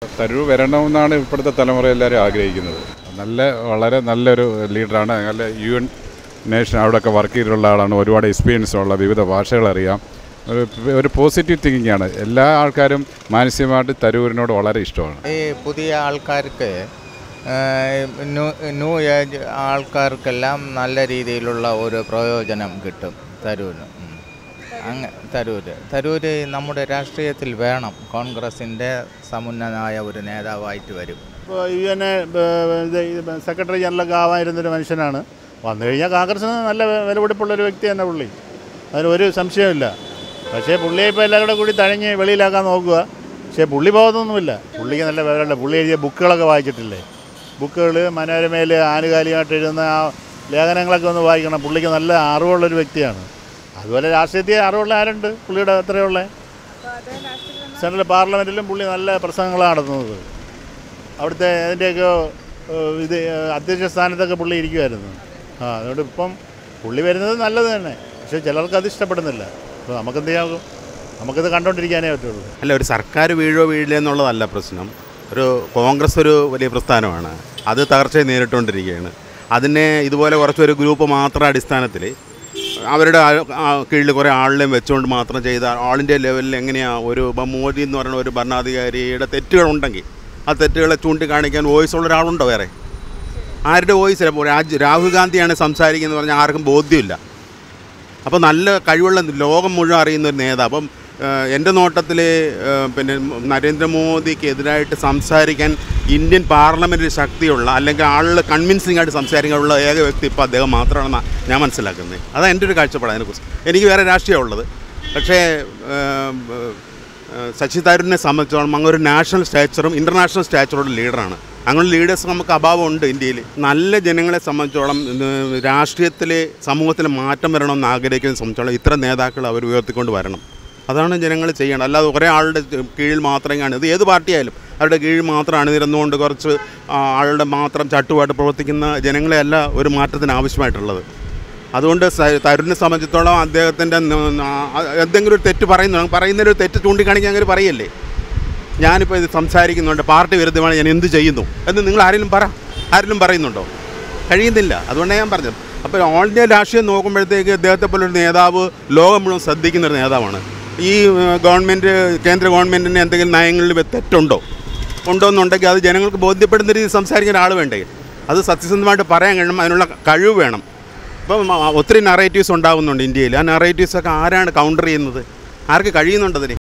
തരൂർ വരണമെന്നാണ് ഇപ്പോഴത്തെ തലമുറ എല്ലാവരും ആഗ്രഹിക്കുന്നത് നല്ല വളരെ നല്ലൊരു ലീഡറാണ് നല്ല യു എൻ നേഷൻ അവിടെയൊക്കെ വർക്ക് ചെയ്തിട്ടുള്ള ആളാണ് ഒരുപാട് എക്സ്പീരിയൻസ് ഉള്ള വിവിധ ഭാഷകൾ അറിയാം ഒരു ഒരു പോസിറ്റീവ് തിങ്കിങ് ആണ് എല്ലാ ആൾക്കാരും മാനസികമായിട്ട് തരൂരിനോട് വളരെ ഇഷ്ടമാണ് ഈ പുതിയ ആൾക്കാർക്ക് ന്യൂ ന്യൂ ഏജ് ആൾക്കാർക്കെല്ലാം നല്ല രീതിയിലുള്ള ഒരു പ്രയോജനം കിട്ടും തരൂരിന് ഉം. അങ്ങ് തരൂര് തരൂര് നമ്മുടെ രാഷ്ട്രീയത്തിൽ വേണം കോൺഗ്രസിൻ്റെ സമുന്നതനായ ഒരു നേതാവായിട്ട് വരും ഇപ്പോൾ യു എൻ സെക്രട്ടറി ജനറലൊക്കെ ആവാനിരുന്നൊരു മനുഷ്യനാണ് വന്നു കഴിഞ്ഞാൽ കോൺഗ്രസിന് നല്ല വിലപിടിപ്പുള്ളൊരു വ്യക്തി തന്നെ പുള്ളി അതിന് ഒരു സംശയമില്ല പക്ഷേ പുള്ളിയെ ഇപ്പോൾ എല്ലാവരും കൂടെ കൂടി തഴഞ്ഞ് വെളിയിലാക്കാൻ നോക്കുക പക്ഷേ പുള്ളി പോകുന്നൊന്നുമില്ല പുള്ളിക്ക് നല്ല വിവരമുണ്ട് പുള്ളി എഴുതിയ ബുക്കുകളൊക്കെ വായിച്ചിട്ടില്ലേ ബുക്കുകൾ മനോരമയിൽ ആനുകാലികമായിട്ട് എഴുതുന്ന ആ ലേഖനങ്ങളൊക്കെ ഒന്ന് വായിക്കണം പുള്ളിക്ക് നല്ല അറിവുള്ളൊരു വ്യക്തിയാണ് അതുപോലെ രാഷ്ട്രീയത്തിൽ അറിവുള്ള ആരുണ്ട് പുള്ളിയുടെ അത്രയുള്ള സെൻട്രൽ പാർലമെൻറ്റിലും പുള്ളി നല്ല പ്രസംഗങ്ങളാണ് നടത്തുന്നത് അവിടുത്തെ അതിൻ്റെയൊക്കെ ഏഹ്, ഇത് ഏഹ്, അധ്യക്ഷ സ്ഥാനത്തൊക്കെ പുള്ളി ഇരിക്കുമായിരുന്നു ആ അതുകൊണ്ട് ഇപ്പം പുള്ളി വരുന്നത് നല്ലത് തന്നെ പക്ഷേ ചിലർക്ക് അത് ഇഷ്ടപ്പെടുന്നില്ല അപ്പോൾ നമുക്കെന്ത് ചെയ്യാം നമുക്കിത് കണ്ടുകൊണ്ടിരിക്കാനേ പറ്റുള്ളൂ അല്ല ഒരു സർക്കാർ വീഴോ വീഴില്ല എന്നുള്ളതല്ല പ്രശ്നം ഒരു കോൺഗ്രസ് ഒരു വലിയ പ്രസ്ഥാനമാണ് അത് തകർച്ചയെ നേരിട്ടുകൊണ്ടിരിക്കുകയാണ് അതിനെ ഇതുപോലെ കുറച്ചൊരു ഗ്രൂപ്പ് മാത്രം അടിസ്ഥാനത്തിൽ അവരുടെ ആ- ആ കീഴിൽ കുറേ ആളിനെയും വെച്ചുകൊണ്ട് മാത്രം ചെയ്ത ആൾ ഇന്ത്യ ലെവലിൽ എങ്ങനെയാണ് ഒരു ഇപ്പം മോദി എന്ന് പറയുന്ന ഒരു ഭരണാധികാരിയുടെ തെറ്റുകളുണ്ടെങ്കിൽ ആ തെറ്റുകളെ ചൂണ്ടിക്കാണിക്കാൻ വോയിസ് ഉള്ള ഒരാളുണ്ടോ വേറെ ആരുടെ വോയിസ് ഇല്ല ഇപ്പോൾ രാജ് രാഹുൽ ഗാന്ധിയാണ് സംസാരിക്കുന്നത് പറഞ്ഞാൽ ആർക്കും ബോധ്യമില്ല അപ്പോൾ നല്ല കഴിവുള്ള ലോകം മുഴുവൻ അറിയുന്ന ഒരു നേതാവ് അപ്പം ഏഹ്, എൻ്റെ നോട്ടത്തിൽ ഏഹ്, പിന്നെ നരേന്ദ്രമോദിക്ക് എതിരായിട്ട് സംസാരിക്കാൻ ഇന്ത്യൻ പാർലമെൻറ്റിൽ ശക്തിയുള്ള അല്ലെങ്കിൽ ആളുകൾ കൺവിൻസിംഗ് ആയിട്ട് സംസാരിക്കാനുള്ള ഏക വ്യക്തി ഇപ്പോൾ അദ്ദേഹം മാത്രമാണെന്നാണ് ഞാൻ മനസ്സിലാക്കുന്നത് അതാണ് എൻ്റെ ഒരു കാഴ്ചപ്പാട് അതിനെക്കുറിച്ച് എനിക്ക് വേറെ രാഷ്ട്രീയമാണ് ഉള്ളത് പക്ഷേ ഏഹ്, ഏഹ്, ശശി തരൂരിനെ സംബന്ധിച്ചോളം അങ്ങ് ഒരു നാഷണൽ സ്റ്റാച്ചറും ഇൻ്റർനാഷണൽ സ്റ്റാച്ചറുള്ള ലീഡറാണ് അങ്ങനെ ലീഡേഴ്സ് നമുക്ക് അഭാവമുണ്ട് ഇന്ത്യയിൽ നല്ല ജനങ്ങളെ സംബന്ധിച്ചോളം രാഷ്ട്രീയത്തിൽ സമൂഹത്തിൽ മാറ്റം വരണമെന്ന് ആഗ്രഹിക്കുന്നതിനെ സംബന്ധിച്ചോളം ഇത്തരം നേതാക്കൾ അവർ ഉയർത്തിക്കൊണ്ട് വരണം അതാണ് ജനങ്ങൾ ചെയ്യേണ്ടത് അല്ലാതെ കുറേ ആളുടെ കീഴിൽ മാത്രം കാണും ഇത് ഏത് പാർട്ടിയായാലും അവരുടെ കീഴിൽ മാത്രം അണിനിരന്നുകൊണ്ട് കുറച്ച് ആ, ആളുടെ മാത്രം ചട്ടുമായിട്ട് പ്രവർത്തിക്കുന്ന ജനങ്ങളെയല്ല ഒരു മാറ്റത്തിന് ആവശ്യമായിട്ടുള്ളത് അതുകൊണ്ട് സ- തരുണിനെ സംബന്ധിച്ചിടത്തോളം അദ്ദേഹത്തിൻ്റെ എന്തെങ്കിലും ഒരു തെറ്റ് പറയുന്നു പറയുന്നൊരു തെറ്റ് ചൂണ്ടിക്കാണിക്കാൻ അങ്ങനെ പറയല്ലേ ഞാനിപ്പോൾ ഇത് സംസാരിക്കുന്നുണ്ട് പാർട്ടി വിരുദ്ധമാണ് ഞാൻ എന്ത് ചെയ്യുന്നു എന്ന് നിങ്ങൾ ആരെങ്കിലും പറ ആരെങ്കിലും പറയുന്നുണ്ടോ കഴിയുന്നില്ല അതുകൊണ്ടാണ് ഞാൻ പറഞ്ഞത് അപ്പോൾ ഓൾ ഇന്ത്യ രാഷ്ട്രീയം നോക്കുമ്പോഴത്തേക്ക് അദ്ദേഹത്തെ പോലൊരു നേതാവ് ലോകം മുഴുവൻ ശ്രദ്ധിക്കുന്ന ഒരു നേതാവാണ് ഈ ഏഹ്, ഗവൺമെൻറ് കേന്ദ്ര ഗവൺമെൻറ്റിന് എന്തെങ്കിലും നയങ്ങളിൽ വെ- തെറ്റുണ്ടോ ഉണ്ടോ എന്നുണ്ടെങ്കിൽ അത് ജനങ്ങൾക്ക് ബോധ്യപ്പെടുന്ന രീതിയിൽ സംസാരിക്കുന്ന ആൾ വേണ്ടേ അത് സത്യസന്ധമായിട്ട് പറയാൻ കഴിയണം അതിനുള്ള കഴിവ് വേണം ഇപ്പം ആ, ഒത്തിരി നറേറ്റീവ്സ് ഉണ്ടാകുന്നുണ്ട് ഇന്ത്യയിൽ ആ നറേറ്റീവ്സൊക്കെ ആരാണ് കൗണ്ടർ ചെയ്യുന്നത് ആർക്ക് കഴിയുന്നുണ്ട് അതിന്